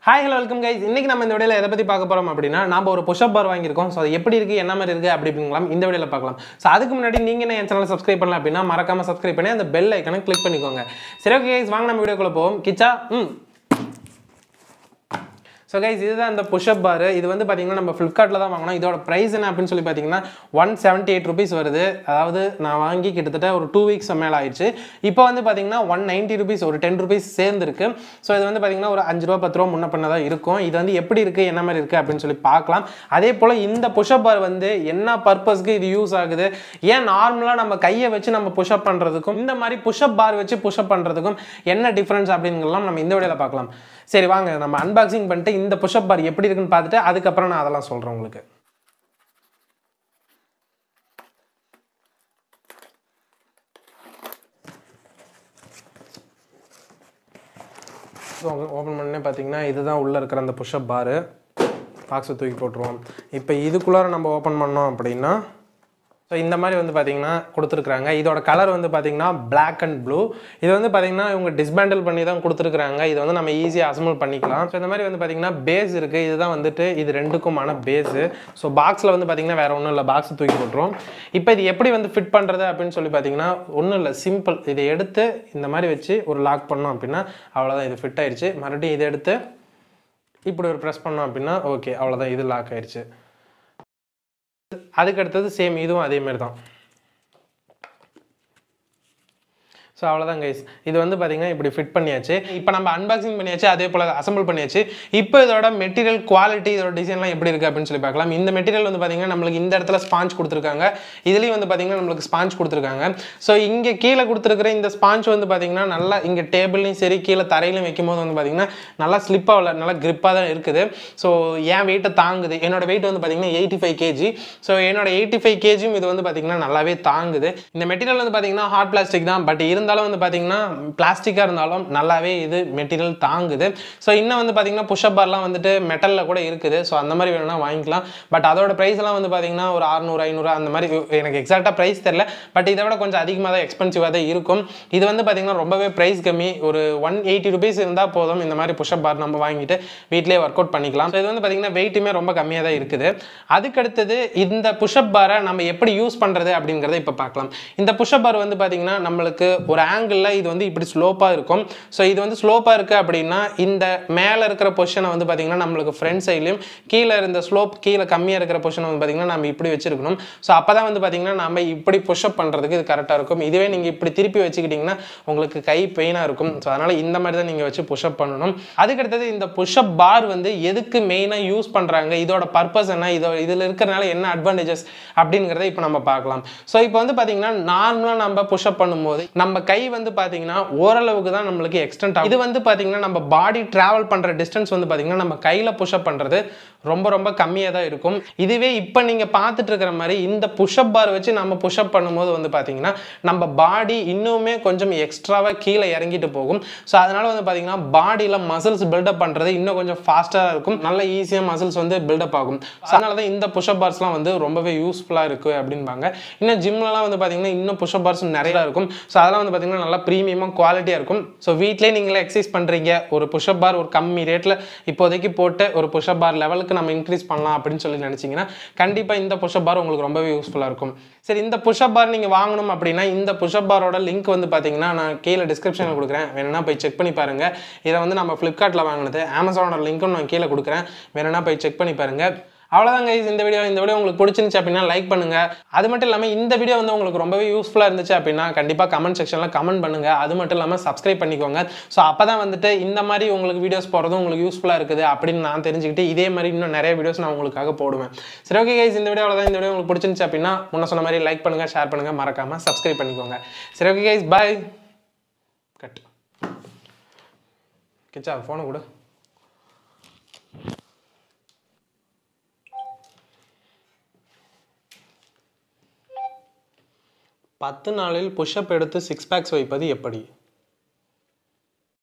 hi hello welcome guys இன்னைக்கு நம்ம இந்த வீடியோவில் எதை பற்றி பார்க்க போகிறோம் அப்படின்னா நம்ம ஒரு புஷ்அப் பார் வாங்கியிருக்கோம் ஸோ அது எப்படி இருக்குது என்ன மாதிரி இருக்குது அப்படி அப்படிங்கலாம் இந்த வீடியோவில் பார்க்கலாம் ஸோ அதுக்கு முன்னாடி நீங்கள் என்ன என் சேனலை சப்ஸ்கிரைப் பண்ணலாம் அப்படின்னா மறக்காம சப்ஸ்கிரைப் பண்ணி அந்த பெல் ஐக்கனை கிளிக் பண்ணிக்கோங்க சரி ஓகே கைஸ் வாங்க நம்ம வீடியோக்குள்ளே போவோம் கிச்சா ம் ஸோ கைஸ் இதுதான் அந்த புஷ்அப் பார் இது வந்து பார்த்தீங்கன்னா நம்ம ஃப்ளிப்கார்ட்டில் தான் வாங்கினோம் இதோட ப்ரைஸ் என்ன அப்படின்னு சொல்லி பார்த்தீங்கன்னா ஒன் செவன்ட்டி எயிட் ருபீஸ் வருது அதாவது நான் வாங்கி கிட்டத்தட்ட ஒரு டூ வீக்ஸ் மேலே ஆயிடுச்சு இப்போ வந்து பார்த்தீங்கன்னா ஒன் நைன்ட்டி ருபீஸ் ஒரு டென் ருபீஸ் சேர்ந்துருக்கு ஸோ இது வந்து பார்த்தீங்கன்னா ஒரு அஞ்சு ரூபா பத்து ரூபா முன்ன பண்ண தான் இருக்கும் இது வந்து எப்படி இருக்குது என்ன மாதிரி இருக்குது அப்படின்னு சொல்லி பார்க்கலாம் அதே போல் இந்த புஷ்அப் பார் வந்து என்ன பர்பஸ்க்கு இது யூஸ் ஆகுது ஏன் நார்மலாக நம்ம கையை வச்சு நம்ம புஷ்அப் பண்ணுறதுக்கும் இந்த மாதிரி புஷ்அப் பார் வச்சு புஷ்அப் பண்ணுறதுக்கும் என்ன டிஃப்ரென்ஸ் அப்படிங்கலாம் நம்ம இந்த வீடியோவில் பார்க்கலாம் சரி வாங்க நம்ம அன்பாக்சிங் பண்ணிட்டு இந்த புஷ்அப் பார் எப்படி இருக்குன்னு பார்த்துட்டு அதுக்கப்புறம் நான் அதெல்லாம் சொல்கிறேன் உங்களுக்கு ஸோ ஓப்பன் பண்ணே பார்த்தீங்கன்னா இதுதான் உள்ளே இருக்கிற அந்த புஷ்அப் பாரு பாக்ஸை தூக்கி போட்டுருவோம் இப்போ இதுக்குள்ளார நம்ம ஓப்பன் பண்ணோம் அப்படின்னா ஸோ இந்த மாதிரி வந்து பார்த்தீங்கன்னா கொடுத்துருக்குறாங்க இதோட கலர் வந்து பார்த்தீங்கன்னா Black அண்ட் ப்ளூ இது வந்து பார்த்தீங்கன்னா இவங்க டிஸ்பேண்டில் பண்ணி தான் கொடுத்துருக்குறாங்க இது வந்து நம்ம ஈஸியாக அசம்பிள் பண்ணிக்கலாம் ஸோ இந்த மாதிரி வந்து பார்த்தீங்கன்னா பேஸ் இருக்குது இதுதான் வந்துட்டு இது ரெண்டுக்குமான பேஸு ஸோ பாக்ஸில் வந்து பார்த்தீங்கன்னா வேறு ஒன்றும் இல்லை பாக்ஸ் தூக்கி போட்டுரும் இப்போ இது எப்படி வந்து ஃபிட் பண்ணுறது அப்படின்னு சொல்லி பார்த்தீங்கன்னா ஒன்றும் இல்லை சிம்பிள் இதை எடுத்து இந்த மாதிரி வச்சு ஒரு லாக் பண்ணோம் அப்படின்னா அவ்வளோதான் இது ஃபிட் ஆயிடுச்சு மறுபடியும் இதை எடுத்து இப்படி ஒரு ப்ரெஸ் பண்ணோம் அப்படின்னா ஓகே அவ்வளோதான் இது லாக் ஆயிடுச்சு அதுக்கு அடுத்தது சேம் இதுவும் அதே மாதிரி தான் ஸோ அவ்வளோதான் கைஸ் இது வந்து பார்த்தீங்கன்னா இப்படி ஃபிட் பண்ணியாச்சு இப்போ நம்ம அன்பாக்சிங் பண்ணியாச்சு அதே போல் அசம்பிள் பண்ணியாச்சு இப்போ இதோட மெட்டீரியல் குவாலிட்டி இதோட டிசைன்லாம் எப்படி இருக்குது அப்படின்னு சொல்லி பார்க்கலாம் இந்த மெட்டீரியல் வந்து பார்த்தீங்கன்னா நம்மளுக்கு இந்த இடத்துல ஸ்பாஞ்ச் கொடுத்துருக்காங்க இதுலேயும் வந்து பார்த்தீங்கன்னா நம்மளுக்கு ஸ்பாஞ்ச் கொடுத்துருக்காங்க ஸோ இங்கே கீழே கொடுத்துருக்கிற இந்த ஸ்பாஞ்ச் வந்து பார்த்தீங்கன்னா நல்லா இங்கே டேபிள்லையும் சரி கீழே தரையிலும் வைக்கும் போது வந்து பார்த்தீங்கன்னா நல்லா ஸ்லிப்பாக இல்லை நல்லா grip-ஆ தான் இருக்குது ஸோ என் வெயிட்டை தாங்குது என்னோட வெயிட் வந்து பார்த்தீங்கன்னா எயிட்டி ஃபைவ் கேஜி ஸோ என்னோட எயிட்டி ஃபைவ் கேஜியும் இது வந்து பார்த்தீங்கன்னா நல்லாவே தாங்குது இந்த மெட்டீரியல் வந்து பார்த்தீங்கன்னா ஹார்ட் பிளாஸ்டிக் தான் பட் இருந்தாலும் வந்து பார்த்தீங்கன்னா பிளாஸ்டிக்காக இருந்தாலும் நல்லாவே இது மெட்டீரியல் தாங்குது ஸோ இன்னும் வந்து பார்த்தீங்கன்னா புஷ்அப் பார்லாம் வந்துட்டு மெட்டலில் கூட இருக்குது ஸோ அந்த மாதிரி வேணும்னா வாங்கிக்கலாம் பட் அதோட ப்ரைஸ்லாம் வந்து பார்த்தீங்கன்னா ஒரு அறுநூறு ஐநூறு அந்த மாதிரி எனக்கு எக்ஸாக்டாக ப்ரைஸ் தெரில பட் இதை விட கொஞ்சம் அதிகமாக தான் எக்ஸ்பென்சிவாக தான் இருக்கும் இது வந்து பார்த்தீங்கன்னா ரொம்பவே ப்ரைஸ் கம்மி ஒரு ஒன் எயிட்டி ருபீஸ் இருந்தால் போதும் இந்த மாதிரி புஷ்அப் பார் நம்ம வாங்கிட்டு வீட்டிலே ஒர்க் அவுட் பண்ணிக்கலாம் ஸோ இது வந்து பார்த்தீங்கன்னா வெயிட்டுமே ரொம்ப கம்மியாக தான் இருக்குது அதுக்கடுத்தது இந்த புஷ்அப் பாரை நம்ம எப்படி யூஸ் பண்ணுறது அப்படிங்கிறத இப்போ பார்க்கலாம் இந்த புஷ்அப் பார் வந்து பார்த்தீங்கன்னா நம்மளுக்கு ஒரு ஆங்கிளில் இது வந்து இப்படி ஸ்லோப்பாக இருக்கும் ஸோ இது வந்து ஸ்லோப்பாக இருக்குது அப்படின்னா இந்த மேலே இருக்கிற பொசிஷனை வந்து பார்த்தீங்கன்னா நம்மளுக்கு ஃப்ரண்ட் சைட்லையும் கீழே இருந்த ஸ்லோப் கீழே கம்மியாக இருக்கிற பொசிஷனை வந்து பார்த்தீங்கன்னா நம்ம இப்படி வச்சிருக்கணும் ஸோ அப்போ தான் வந்து பார்த்தீங்கன்னா நம்ம இப்படி புஷ்அப் பண்ணுறதுக்கு இது கரெக்டாக இருக்கும் இதுவே நீங்கள் இப்படி திருப்பி வச்சுக்கிட்டிங்கன்னா உங்களுக்கு கை பெயினாக இருக்கும் ஸோ அதனால் இந்த மாதிரி தான் நீங்கள் வச்சு புஷ்அப் பண்ணணும் அதுக்கடுத்தது இந்த புஷ்அப் பார் வந்து எதுக்கு மெயினாக யூஸ் பண்ணுறாங்க இதோட பர்பஸ் என்ன இதோ இதில் இருக்கிறனால என்ன அட்வான்டேஜஸ் அப்படிங்கிறத இப்போ நம்ம பார்க்கலாம் ஸோ இப்போ வந்து பார்த்தீங்கன்னா நார்மலாக நம்ம புஷ்அப் பண்ணும்போது நம்ம கை வந்து பார்த்தீங்கன்னா ஓரளவுக்கு தான் நம்மளுக்கு எக்ஸ்டென்ட் ஆகும் இது வந்து பார்த்தீங்கன்னா நம்ம பாடி ட்ராவல் பண்ணுற டிஸ்டன்ஸ் வந்து பார்த்தீங்கன்னா நம்ம கையில் புஷ்அப் பண்ணுறது ரொம்ப ரொம்ப கம்மியாக தான் இருக்கும் இதுவே இப்போ நீங்கள் பார்த்துட்டு இருக்கிற மாதிரி இந்த புஷ்அப் பார் வச்சு நம்ம புஷ்அப் பண்ணும்போது வந்து பார்த்தீங்கன்னா நம்ம பாடி இன்னுமே கொஞ்சம் எக்ஸ்ட்ராவாக கீழே இறங்கிட்டு போகும் ஸோ அதனால வந்து பார்த்தீங்கன்னா பாடியில் மசில்ஸ் பில்டப் பண்ணுறது இன்னும் கொஞ்சம் ஃபாஸ்ட்டாக இருக்கும் நல்ல ஈஸியாக மசில்ஸ் வந்து பில்டப் ஆகும் ஸோ அதனால தான் இந்த புஷ்அப் பார்ஸ்லாம் வந்து ரொம்பவே யூஸ்ஃபுல்லாக இருக்குது அப்படின்பாங்க இன்னும் ஜிம்லலாம் வந்து பார்த்தீங்கன்னா இன்னும் புஷ்அப் பார்ஸ் நிறையா இருக்கும் ஸோ அதெல்லாம் வந்து பார்த்தீங்கன்னா நல்லா ப்ரீமியமாக குவாலிட்டியாக இருக்கும் ஸோ வீட்டிலே நீங்களே எக்ஸசைஸ் பண்ணுறீங்க ஒரு புஷ்அப் பார் ஒரு கம்மி ரேட்டில் இப்போதைக்கு போட்டு ஒரு புஷ்அப் பார் லெவலுக்கு நம்ம இன்க்ரீஸ் பண்ணலாம் அப்படின்னு சொல்லி நினச்சிங்கன்னா கண்டிப்பாக இந்த புஷ்அப் பார் உங்களுக்கு ரொம்பவே யூஸ்ஃபுல்லாக இருக்கும் சரி இந்த புஷ்அப் பார் நீங்கள் வாங்கணும் அப்படின்னா இந்த புஷ்அப் பாரோட லிங்க் வந்து பார்த்தீங்கன்னா நான் கீழே டிஸ்கிரிப்ஷனில் கொடுக்குறேன் வேணும்னா போய் செக் பண்ணி பாருங்கள் இதை வந்து நம்ம ஃப்ளிப்கார்ட்டில் வாங்கினது அமேசானோட லிங்க்கும் நான் கீழே கொடுக்குறேன் வேணும்னா போய் செக் பண்ணி பாருங்கள் அவ்வளோதான் கைஸ் இந்த வீடியோ இந்த வீடியோ உங்களுக்கு பிடிச்சிருந்துச்சு அப்படின்னா லைக் பண்ணுங்க அது மட்டும் இல்லாமல் இந்த வீடியோ வந்து உங்களுக்கு ரொம்பவே யூஸ்ஃபுல்லாக இருந்துச்சு அப்படின்னா கண்டிப்பாக கமெண்ட் செக்ஷனில் கமெண்ட் பண்ணுங்க அது மட்டும் இல்லாமல் சப்ஸ்கிரைப் பண்ணிக்கோங்க ஸோ அப்போ தான் வந்துட்டு இந்த மாதிரி உங்களுக்கு வீடியோஸ் போகிறதும் உங்களுக்கு யூஸ்ஃபுல்லாக இருக்குது அப்படின்னு நான் தெரிஞ்சுக்கிட்டு இதே மாதிரி இன்னும் நிறைய வீடியோஸ் நான் உங்களுக்காக போடுவேன் சரி ஓகே கைஸ் இந்த வீடியோவில் தான் இந்த வீடியோ உங்களுக்கு பிடிச்சிருந்துச்சு அப்படின்னா முன்ன சொன்ன மாதிரி லைக் பண்ணுங்க ஷேர் பண்ணுங்க மறக்காம சப்ஸ்கிரைப் பண்ணிக்கோங்க சரி okay guys bye cut Kicha ஃபோனை கொடு பத்து நாளில் புஷ்அப் எடுத்து சிக்ஸ் பேக்ஸ் வைப்பது எப்படி